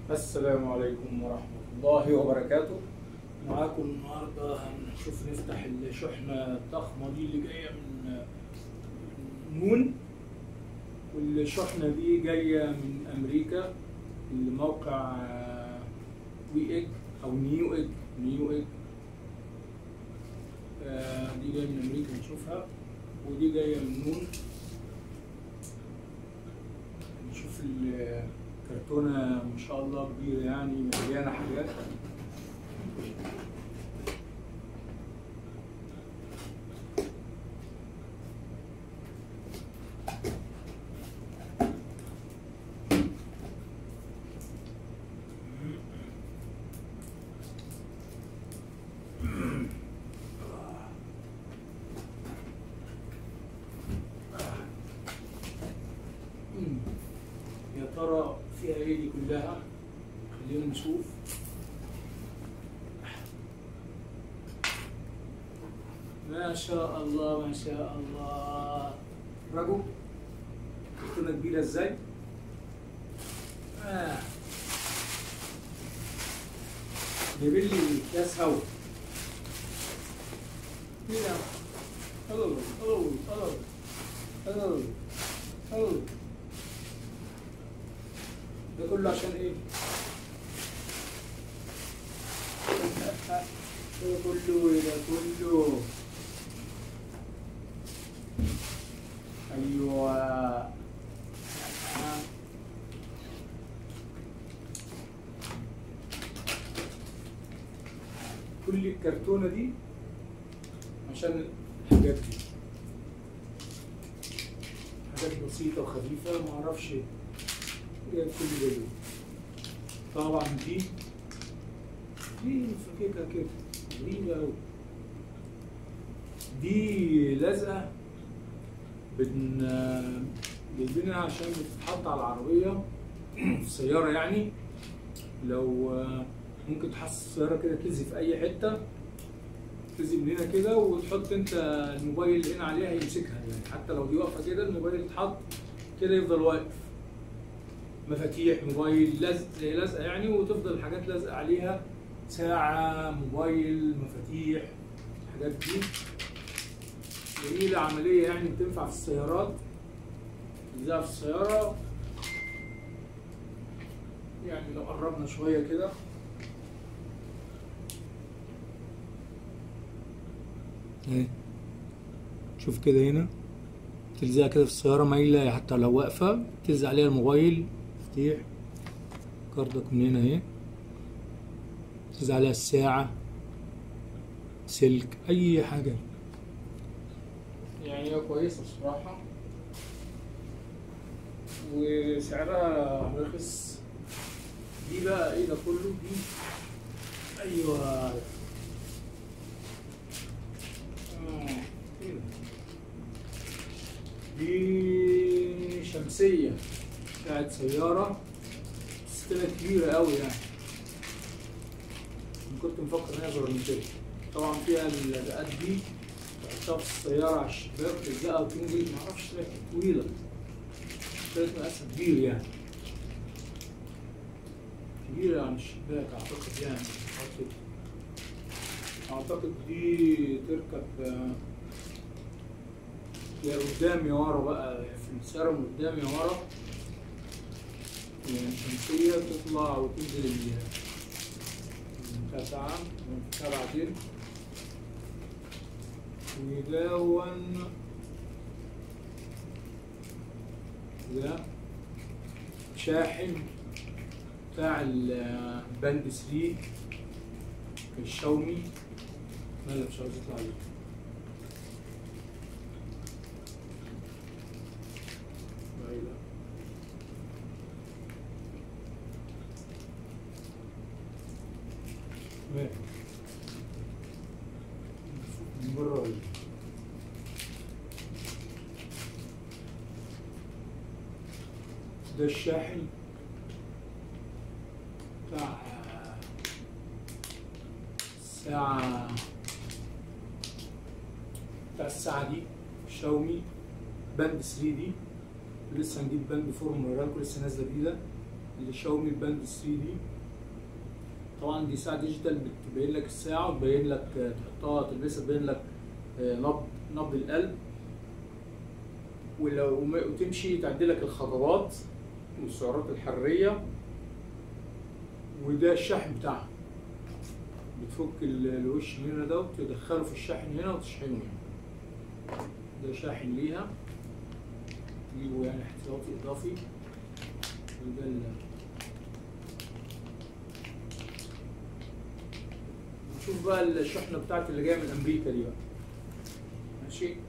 السلام عليكم ورحمة الله وبركاته معاكم النهاردة هنشوف نفتح الشحنة الضخمة دي اللي جاية من من نون والشحنة دي جاية من أمريكا الموقع وي إيج أو نيو إيج نيو إيج آه، دي جاية من أمريكا نشوفها ودي جاية من نون نشوف الكرتونة ما شاء الله كبيرة يعني مليانة حاجات يا ترى فيها ايه دي كلها خلينا نشوف ما شاء الله ما شاء الله رجو كرتونة كبيرة ازاي آه. جايبين لي كاس هوا كده أوه أوه أوه أوه أوه ده كله عشان ايه؟ ده كله ده كله ايوه كل الكرتونه دي عشان الحاجات دي حاجات بسيطه وخفيفه ما اعرفش جايب كل ده ليه. طبعا دي دي فكيكة كده غريبة أوي دي لزقة بن جايبينها عشان بتتحط على العربية في السيارة يعني لو ممكن تحط السيارة كده تلزق في أي حتة تلزق من هنا كده وتحط أنت الموبايل هنا عليها يمسكها يعني حتى لو دي واقفة كده الموبايل يتحط كده يفضل واقف مفاتيح موبايل لزق زي لزقه يعني وتفضل الحاجات لازقه عليها ساعه موبايل مفاتيح الحاجات دي جميله عمليه يعني بتنفع في السيارات تلزقها في السياره يعني لو قربنا شويه كده اهي شوف كده هنا تلزقها كده في السيارة مايلة حتى لو واقفة تلزق عليها الموبايل مفتيح كاردك من هنا اهي تلزق عليها الساعة سلك أي حاجة يعني هي كويسة بصراحة وسعرها رخيص دي بقى ايه ده كله دي ايوه آه. كده دي شمسية بتاعت سيارة بس طلعت كبيرة أوي يعني أنا كنت مفكر إنها أصغر من كده طبعا فيها الرقات دي تحطها في السيارة على الشباك تلزقها وتنزل معرفش طلعت طويلة طلعت مقاسها كبير يعني كبيرة عن الشباك أعتقد يعني أعتقد أعتقد دي تركب آه، يا قدام يا ورا بقى في السيارة من قدام يا ورا يعني الشمسية تطلع وتنزل ال- المتسعة ونفتحها بعدين ودون ده شاحن بتاع الباند 3 في الشاومي لا لا مش عاوز يطلع عليه بعيدة. ماشي. من بره ولا إيه؟ ده الشاحن بتاع الساعة بتاع الساعة دي شاومي باند 3 دي لسه هنجيب باند 4 من لكم لسه نازلة جديدة الشاومي الباند 3 دي طبعا دي ساعه ديجيتال بتبين لك الساعه وتبين لك آه، تحطها تلبسها تبين لك آه، نبض نبض القلب ولو وما- وتمشي تعدل لك الخطوات والسعرات الحراريه وده الشحن بتاعها بتفك ال- الوش من هنا ده وتدخله في الشاحن هنا وتشحنه هنا ده شاحن ليها تجيبه يعني احتياطي اضافي وده ال- نشوف بقى الشحنه بتاعتي اللي جايه من امريكا دي بقى ماشي